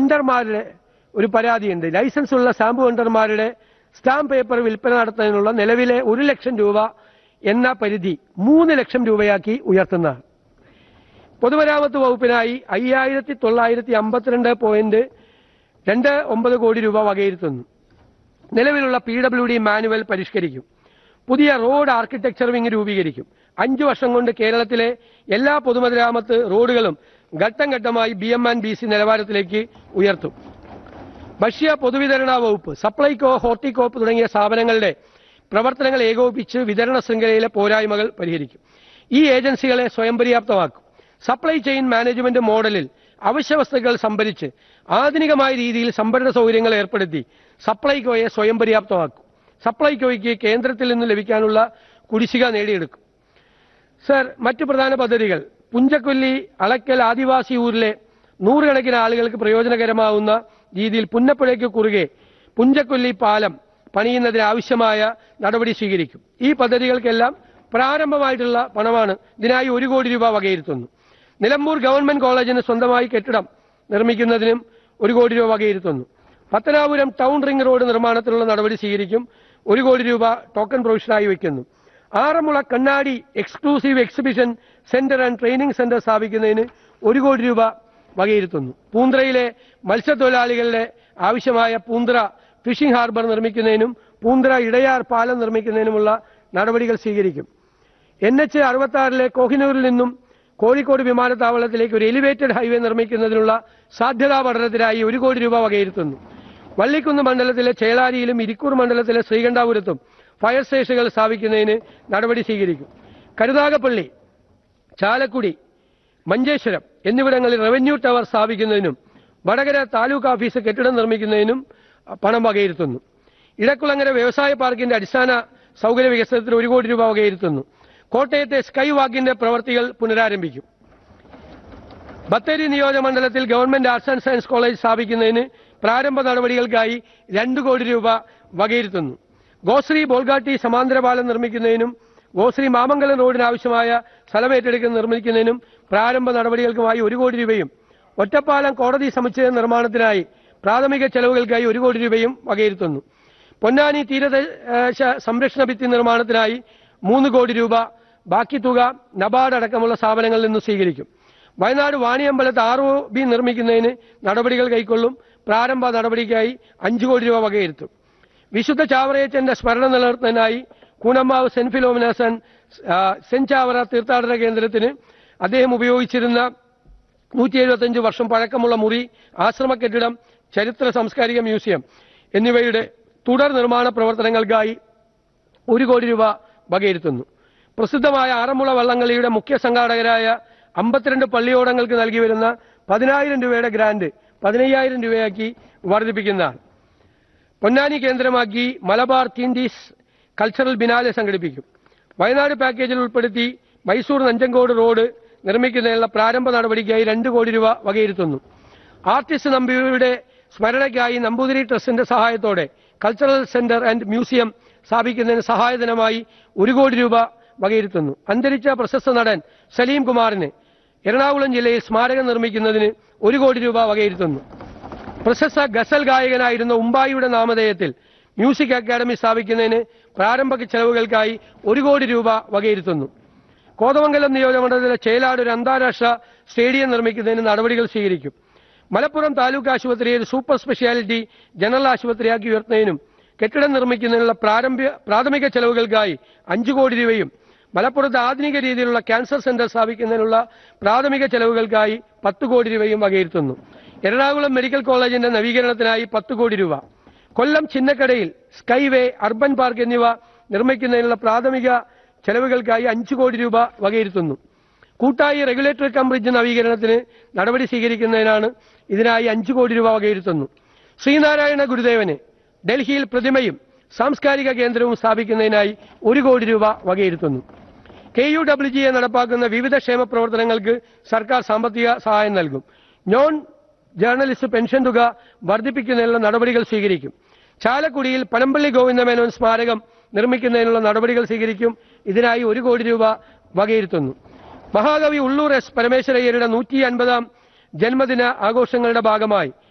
വെണ്ടർമാരുടെ ഒരു പരാതിയുണ്ട് ലൈസൻസ് ഉള്ള സ്റ്റാമ്പ് വെണ്ടർമാരുടെ സ്റ്റാമ്പ് പേപ്പർ വിൽപ്പന നടത്തുന്നതിനുള്ള നിലവിലെ ഒരു ലക്ഷം രൂപ എന്ന പരിധി മൂന്ന് ലക്ഷം രൂപയാക്കി ഉയർത്തുന്നതാണ് പൊതുമരാമത്ത് വകുപ്പിനായി അയ്യായിരത്തി തൊള്ളായിരത്തി അമ്പത്തിരണ്ട് പോയിന്റ് രണ്ട് ഒമ്പത് കോടി രൂപ വകയിരുത്തുന്നു നിലവിലുള്ള പി ഡബ്ല്യു ഡി മാനുവൽ പരിഷ്കരിക്കും പുതിയ റോഡ് ആർക്കിടെക്ചർ വിങ് രൂപീകരിക്കും അഞ്ചു വർഷം കൊണ്ട് കേരളത്തിലെ എല്ലാ പൊതുമരാമത്ത് റോഡുകളും ഘട്ടം ഘട്ടമായി B M and B C നിലവാരത്തിലേക്ക് ഉയർത്തും ഭക്ഷ്യ പൊതുവിതരണ വകുപ്പ് സപ്ലൈകോ ഹോർട്ടികോപ്പ് തുടങ്ങിയ സ്ഥാപനങ്ങളുടെ പ്രവർത്തനങ്ങൾ ഏകോപിപ്പിച്ച് വിതരണ ശൃംഖലയിലെ പോരായ്മകൾ പരിഹരിക്കും ഈ ഏജൻസികളെ സ്വയം പര്യാപ്തമാക്കും സപ്ലൈ ചെയിൻ മാനേജ്മെന്റ് മോഡലിൽ അവശ്യ വസ്തുക്കൾ സംഭരിച്ച് ആധുനികമായ രീതിയിൽ സംഭരണ സൗകര്യങ്ങൾ ഏർപ്പെടുത്തി സപ്ലൈകോയെ സ്വയം പര്യാപ്തമാക്കും സപ്ലൈകോയ്ക്ക് കേന്ദ്രത്തിൽ നിന്ന് ലഭിക്കാനുള്ള കുടിശ്ശിക നേടിയെടുക്കും സർ മറ്റു പ്രധാന പദ്ധതികൾ പുഞ്ചക്കൊല്ലി അളക്കൽ ആദിവാസി ഊരിലെ നൂറുകണക്കിന് ആളുകൾക്ക് പ്രയോജനകരമാവുന്ന രീതിയിൽ പുന്നപ്പുഴയ്ക്ക് കുറുകെ പുഞ്ചക്കൊല്ലി പാലം പണിയുന്നതിന് ആവശ്യമായ നടപടി സ്വീകരിക്കും ഈ പദ്ധതികൾക്കെല്ലാം പ്രാരംഭമായിട്ടുള്ള പണമാണ് ഇതിനായി ഒരു കോടി രൂപ വകയിരുത്തുന്നു നിലമ്പൂർ ഗവൺമെന്റ് കോളേജിന് സ്വന്തമായി കെട്ടിടം നിർമ്മിക്കുന്നതിനും ഒരു കോടി രൂപ വകയിരുത്തുന്നു പത്തനാപുരം ടൗൺ റിംഗ് റോഡ് നിർമ്മാണത്തിനുള്ള നടപടി സ്വീകരിക്കും ഒരു കോടി രൂപ ടോക്കൺ പ്രൊവിഷനായി വയ്ക്കുന്നു Aranmula Kannadi exclusive exhibition centre and training centre സ്ഥാപിക്കുന്നതിന് ഒരു കോടി രൂപ വകയിരുത്തുന്നു പൂന്തറയിലെ മത്സ്യത്തൊഴിലാളികളുടെ ആവശ്യമായ പൂന്തറ ഫിഷിംഗ് ഹാർബർ നിർമ്മിക്കുന്നതിനും പൂന്തറ ഇടയാർ പാലം നിർമ്മിക്കുന്നതിനുമുള്ള നടപടികൾ സ്വീകരിക്കും എൻ എച്ച് അറുപത്തി ആറിലെ കോഹിനൂരിൽ നിന്നും കോഴിക്കോട് വിമാനത്താവളത്തിലേക്ക് ഒരു എലിവേറ്റഡ് ഹൈവേ നിർമ്മിക്കുന്നതിനുള്ള സാധ്യതാ പഠനത്തിനായി ഒരു കോടി രൂപ വകയിരുത്തുന്നു വള്ളിക്കുന്ന് മണ്ഡലത്തിലെ ചേളാരിയിലും ഇരിക്കൂർ മണ്ഡലത്തിലെ ശ്രീകണ്ഠാപുരത്തും ഫയർ സ്റ്റേഷനുകൾ സ്ഥാപിക്കുന്നതിന് നടപടി സ്വീകരിക്കും കരുനാഗപ്പള്ളി ചാലക്കുടി മഞ്ചേശ്വരം എന്നിവിടങ്ങളിൽ റവന്യൂ ടവർ സ്ഥാപിക്കുന്നതിനും വടകര താലൂക്ക് ഓഫീസ് കെട്ടിടം നിർമ്മിക്കുന്നതിനും പണം വകയിരുത്തുന്നു ഇടക്കുളങ്ങര വ്യവസായ പാർക്കിന്റെ അടിസ്ഥാന സൗകര്യ വികസനത്തിന് ഒരു കോടി രൂപ വകയിരുത്തുന്നു കോട്ടയത്തെ സ്കൈ വാക്കിന്റെ പ്രവർത്തികൾ പുനരാരംഭിക്കും ബത്തേരി നിയോജകമണ്ഡലത്തിൽ government arts and science college സ്ഥാപിക്കുന്നതിന് പ്രാരംഭ നടപടികൾക്കായി രണ്ട് കോടി രൂപ വകയിരുത്തുന്നു ഗോശ്രീ ബോൾഗാട്ടി സമാന്തര പാലം നിർമ്മിക്കുന്നതിനും ഗോശ്രീ മാമംഗലം റോഡിന് ആവശ്യമായ സ്ഥലമേറ്റെടുക്കുന്ന നിർമ്മിക്കുന്നതിനും പ്രാരംഭ നടപടികൾക്കുമായി ഒരു കോടി രൂപയും ഒറ്റപ്പാലം കോടതി സമുച്ചയ നിർമ്മാണത്തിനായി പ്രാഥമിക ചെലവുകൾക്കായി ഒരു കോടി രൂപയും വകയിരുത്തുന്നു പൊന്നാനി തീരദേശ സംരക്ഷണ ഭിത്തി നിർമ്മാണത്തിനായി മൂന്ന് കോടി രൂപ ബാക്കി തുക നബാർഡ് അടക്കമുള്ള സ്ഥാപനങ്ങളിൽ നിന്ന് സ്വീകരിക്കും വയനാട് വാണിയമ്പലത്ത് ആർ ഒ ബി നിർമ്മിക്കുന്നതിന് നടപടികൾ കൈക്കൊള്ളും പ്രാരംഭ നടപടിക്കായി അഞ്ചു കോടി രൂപ വകയിരുത്തും വിശുദ്ധ ചാവറയച്ചന്റെ സ്മരണ നിലനിർത്തുന്നതിനായി കൂനമ്മാവ് സെന്റ് ഫിലോമിനാസൻ ആ, സെന്റ് ചാവറ തീർത്ഥാടന കേന്ദ്രത്തിന് അദ്ദേഹം ഉപയോഗിച്ചിരുന്ന നൂറ്റി എഴുപത്തഞ്ച് വർഷം പഴക്കമുള്ള മുറി ആശ്രമ കെട്ടിടം ചരിത്ര സാംസ്കാരിക മ്യൂസിയം എന്നിവയുടെ തുടർ നിർമ്മാണ പ്രവർത്തനങ്ങൾക്കായി ഒരു കോടി രൂപ വകയിരുത്തുന്നു പ്രസിദ്ധമായ ആറന്മുള വള്ളംകളിയുടെ മുഖ്യ സംഘാടകരായ അമ്പത്തിരണ്ട് പള്ളിയോടങ്ങൾക്ക് നൽകി വരുന്ന പതിനായിരം രൂപയുടെ ഗ്രാന്റ് പതിനയ്യായിരം രൂപയാക്കി വർദ്ധിപ്പിക്കുന്നതാണ് പൊന്നാനി കേന്ദ്രമാക്കി മലബാർ തീൻഡീസ് കൾച്ചറൽ ബിനാലെ സംഘടിപ്പിക്കും വയനാട് പാക്കേജിൽ ഉൾപ്പെടുത്തി മൈസൂർ നഞ്ചങ്കോട് റോഡ് നിർമ്മിക്കുന്നതിനുള്ള പ്രാരംഭ നടപടിക്കായി രണ്ട് കോടി രൂപ വകയിരുത്തുന്നു ആർട്ടിസ്റ്റ് നമ്പിയുടെ സ്മരണയ്ക്കായി നമ്പൂതിരി ട്രസ്റ്റിന്റെ സഹായത്തോടെ കൾച്ചറൽ സെന്റർ ആൻഡ് മ്യൂസിയം സ്ഥാപിക്കുന്നതിന് സഹായധനമായി ഒരു കോടി രൂപ വകയിരുത്തുന്നു അന്തരിച്ച പ്രശസ്ത നടൻ സലീം കുമാറിന് എറണാകുളം ജില്ലയിൽ സ്മാരകം നിർമ്മിക്കുന്നതിന് ഒരു കോടി രൂപ വകയിരുത്തുന്നു പ്രശസ്ത ഗസൽ ഗായകനായിരുന്ന ഉമ്പായിയുടെ നാമധേയത്തിൽ മ്യൂസിക് അക്കാദമി സ്ഥാപിക്കുന്നതിന് പ്രാരംഭ ചെലവുകൾക്കായി ഒരു കോടി രൂപ വകയിരുത്തുന്നു കോതമംഗലം നിയോജകമണ്ഡലത്തിലെ ചേലാട് ഒരു അന്താരാഷ്ട്ര സ്റ്റേഡിയം നിർമ്മിക്കുന്നതിന് നടപടികൾ സ്വീകരിക്കും മലപ്പുറം താലൂക്ക് ആശുപത്രിയെ ഒരു സൂപ്പർ സ്പെഷ്യാലിറ്റി ജനറൽ ആശുപത്രിയാക്കി ഉയർത്തുന്നതിനും കെട്ടിടം നിർമ്മിക്കുന്നതിനുള്ള പ്രാരംഭ പ്രാഥമിക ചെലവുകൾക്കായി അഞ്ചു കോടി രൂപയും മലപ്പുറത്ത് ആധുനിക രീതിയിലുള്ള ക്യാൻസർ സെന്റർ സ്ഥാപിക്കുന്നതിനുള്ള പ്രാഥമിക ചെലവുകൾക്കായി പത്ത് കോടി രൂപയും വകയിരുത്തുന്നു എറണാകുളം മെഡിക്കൽ കോളേജിന്റെ നവീകരണത്തിനായി പത്ത് കോടി രൂപ കൊല്ലം ചിന്നക്കടയിൽ സ്കൈവേ അർബൻ പാർക്ക് എന്നിവ നിർമ്മിക്കുന്നതിനുള്ള പ്രാഥമിക ചെലവുകൾക്കായി അഞ്ചു കോടി രൂപ വകയിരുത്തുന്നു കൂട്ടായി റെഗുലേറ്ററി കം ബ്രിഡ്ജ് നവീകരണത്തിന് നടപടി സ്വീകരിക്കുന്നതിനാണ് ഇതിനായി അഞ്ചു കോടി രൂപ വകയിരുത്തുന്നു ശ്രീനാരായണ ഗുരുദേവന് ഡൽഹിയിൽ പ്രതിമയും സാംസ്കാരിക കേന്ദ്രവും സ്ഥാപിക്കുന്നതിനായി ഒരു കോടി രൂപ വകയിരുത്തുന്നു കെ യു ഡബ്ല്യു ജിയെ നടപ്പാക്കുന്ന വിവിധ ക്ഷേമ പ്രവർത്തനങ്ങൾക്ക് സർക്കാർ സാമ്പത്തിക സഹായം നൽകും നോൺ ജേർണലിസ്റ്റ് പെൻഷൻ തുക വർദ്ധിപ്പിക്കുന്നതിനുള്ള നടപടികൾ സ്വീകരിക്കും ചാലക്കുടിയിൽ പനമ്പള്ളി ഗോവിന്ദമേനോൻ സ്മാരകം നിർമ്മിക്കുന്നതിനുള്ള നടപടികൾ സ്വീകരിക്കും ഇതിനായി ഒരു കോടി രൂപ വകയിരുത്തുന്നു മഹാകവി ഉള്ളൂർ എസ് പരമേശ്വരയ്യരുടെ നൂറ്റി അൻപതാം ജന്മദിന ആഘോഷങ്ങളുടെ ഭാഗമായി